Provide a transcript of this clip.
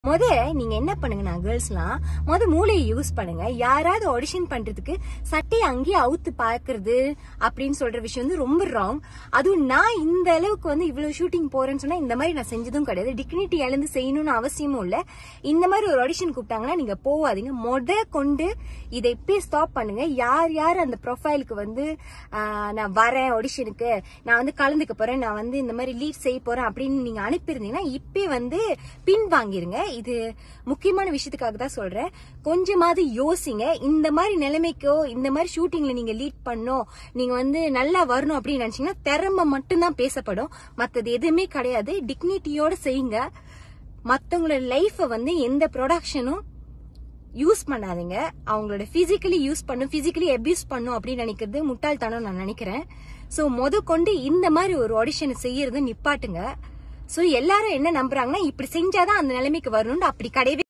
முத நீங்க என்ன பண்ணுங்கன்னா கேர்ள்ஸ்லாம் முத மூளையை யூஸ் பண்ணுங்க யாராவது ஆடிஷன் பண்றதுக்கு சட்டையை அங்கேயே அவுத்து பாக்குறது அப்படின்னு சொல்ற விஷயம் வந்து ரொம்ப ராங் அதுவும் நான் இந்த அளவுக்கு வந்து இவ்வளவு ஷூட்டிங் போறேன்னு சொன்னா இந்த மாதிரி நான் செஞ்சதும் கிடையாது டிக்னிட்டி இழந்து செய்யணும்னு அவசியமும் இல்ல இந்த மாதிரி ஒரு ஆடிஷன் கூப்பிட்டாங்கன்னா நீங்க போவாதீங்க முத கொண்டு இதை இப்பயே ஸ்டாப் பண்ணுங்க யார் யார் அந்த ப்ரொஃபைலுக்கு வந்து ஆஹ், நான் வரேன் ஆடிஷனுக்கு நான் வந்து கலந்துக்க போறேன் நான் வந்து இந்த மாதிரி லீட் செய்ய போறேன் அப்படின்னு நீங்க அனுப்பியிருந்தீங்கன்னா இப்பே வந்து பின் வாங்கிருங்க இது முக்கியமான விஷயத்துக்காக தான் சொல்றேன் கொஞ்சமாவது யோசிங்க இந்த மாதிரி நிலைமைக்கோ இந்த மாதிரி ஷூட்டிங்ல நீங்க லீட் பண்ணோம் நீங்க வந்து நல்லா வரணும் அப்படின்னு நினைச்சீங்கன்னா திறமை மட்டும்தான் பேசப்படும் மத்தது எதுவுமே கிடையாது டிக்னிட்டியோட செய்யுங்க மத்தவங்களோட லைஃப வந்து எந்த ப்ரொடக்ஷனும் யூஸ் பண்ணாதீங்க அவங்களோட பிசிக்கலி யூஸ் பண்ணும் பிசிக்கலி அபியூஸ் பண்ணும் அப்படின்னு நினைக்கிறது முட்டாள்தனம் நான் நினைக்கிறேன் சோ முத கொண்டு இந்த மாதிரி ஒரு ஆடிஷனை செய்யறது நிப்பாட்டுங்க சோ எல்லாரும் என்ன நம்புறாங்கன்னா இப்படி செஞ்சாதான் அந்த நிலைமைக்கு வரணும்னு அப்படி கிடையவே